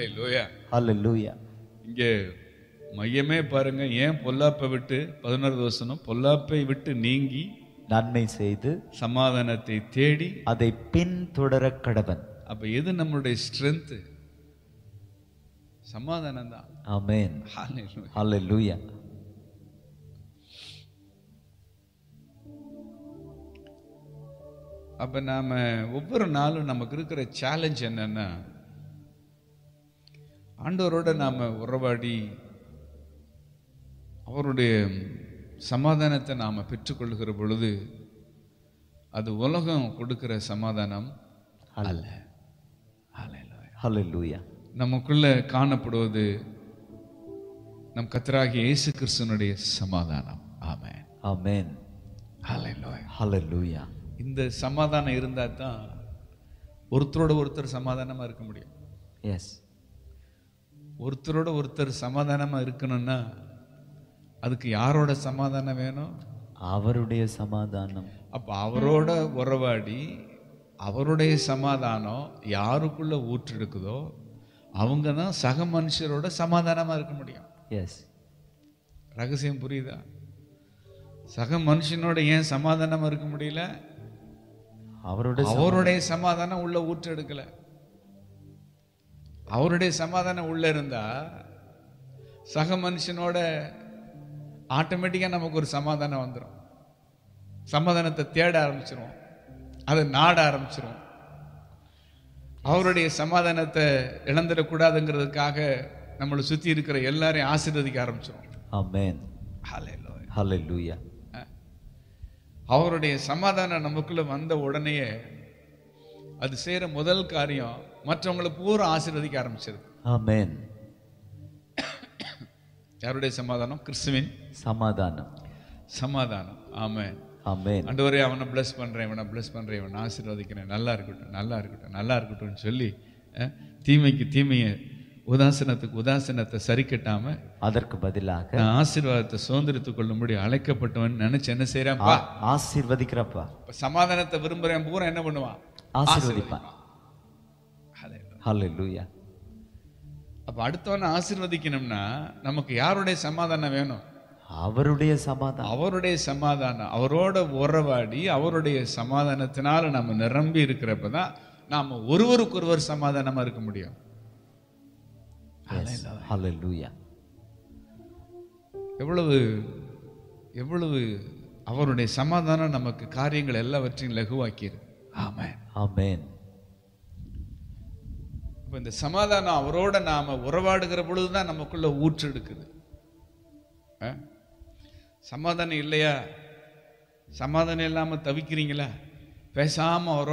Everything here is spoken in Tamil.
ஹalleluya Hallelujah. இங்கே மையமே பாருங்க ஏன் பொல்லாப்பை விட்டு பதினோரு வசனம் பொல்லாப்பை விட்டு நீங்கி நன்மை செய்து சமாதானத்தை தேடி அதை பின்தொடர கடவன் அப்ப எது நம்மளுடைய ஸ்ட்ரென்த் சமாதானம் தான் ஆமென் ஹalleluya Hallelujah. அப்ப நாம ஒவ்வொரு நாளும் நமக்கு இருக்கிற சேலஞ்ச் என்னன்னா ஆண்டவரோட நாம உறவாடி அவருடைய சமாதானத்தை நாம பெற்றுக்கொள்கிற பொழுது அது உலகம் கொடுக்கிற சமாதானம் அல்ல Hallelujah. Hallelujah. நமக்குள்ள காணப்படுவது நம் கத்தராகிய இயேசு கிறிஸ்துவனுடைய சமாதானம் ஆமென் Amen. Hallelujah. Hallelujah. இந்த சமாதானம் இருந்தா தான் ஒருத்தரோட ஒருத்தர் சமாதானமா இருக்க முடியும் Yes. ஒருத்தரோட ஒருத்தர் சமாதானமா இருக்கணும்னா அதுக்கு யாரோட சமாதானம் வேணும் அவருடைய சமாதானம் அப்ப அவரோட உறவாடி அவருடைய சமாதானம் யாருக்குள்ள ஊற்றெடுக்குதோ அவங்க தான் சக மனுஷரோட சமாதானமா இருக்க முடியும் எஸ் ரகசியம் புரியுதா சக மனுஷனோட ஏன் சமாதானமா இருக்க முடியல அவருடைய அவருடைய சமாதானம் உள்ள ஊற்றெடுக்கல அவருடைய சமாதானம் உள்ள இருந்தா சக மனுஷனோட ஆட்டோமேட்டிக்கா நமக்கு ஒரு சமாதானம் வந்துடும் சமாதானத்தை தேட ஆரம்பிச்சிருவோம் அதை நாட ஆரம்பிச்சிருவோம் அவருடைய சமாதானத்தை இழந்துடக்கூடாதுங்கிறதுக்காக நம்மளை சுத்தி இருக்கிற எல்லாரையும் ஆசீர்வதிக்க ஆரம்பிச்சிருவோம் ஆமென் Hallelujah. Hallelujah. அவருடைய சமாதானம் நமக்குள்ள வந்த உடனேயே அது செய்யற முதல் காரியம் மற்றவங்களை பூரா ஆசீர்வதிக்க ஆரம்பிச்சிருது ஆமென் யாருடைய சமாதானம் கிறிஸ்துவின் சமாதானம் சமாதானம் ஆமென் ஆமென் ஆண்டவரே அவனை bless பண்றேன் இவனை bless பண்றேன் இவனை ஆசீர்வதிக்கிறேன் நல்லா இருக்கட்டும் நல்லா இருக்கட்டும் நல்லா இருக்கட்டும்னு சொல்லி அஹ், தீமைக்கு தீமையை உதாசனத்துக்கு உதாசனத்தை சரி கட்டாம அதற்கு பதிலாக நான் ஆசீர்வாதத்தை சுதந்திரத்துக் கொள்ளும்படி அழைக்கப்பட்டவன் நினைச்சு என்ன செய்யறான்ப்பா ஆ- ஆசீர்வதிக்கிறப்பா இப்ப சமாதானத்தை விரும்புறேன் பூரா என்ன பண்ணுவான் ஆசீர்வதிப்பான் Hallelujah. Hallelujah. அப்ப அடுத்தவனை ஆசீர்வதிக்கணும்னா நமக்கு யாருடைய சமாதானம் வேணும் அவருடைய சமாதானம் அவருடைய சமாதானம் அவரோட உறவாடி அவருடைய சமாதானத்தினால நம்ம நிரம்பி இருக்கிறப்ப தான் நாம ஒருவருக்கொருவர் சமாதானமா இருக்க முடியும் Yes. Hallelujah. எவ்வளவு எவ்வளவு அவருடைய சமாதானம் நமக்கு காரியங்கள் எல்லாவற்றையும் லகுவாக்கியது ஆமென் ஆமென் இப்ப இந்த சமாதானம் அவரோட நாம உறவாடுகிற பொழுதுதான் நமக்குள்ள ஊற்றெடுக்குது ஆ? சமாதானம் இல்லையா சமாதானம் இல்லாம தவிக்கிறீங்களா பேசாம அவரோட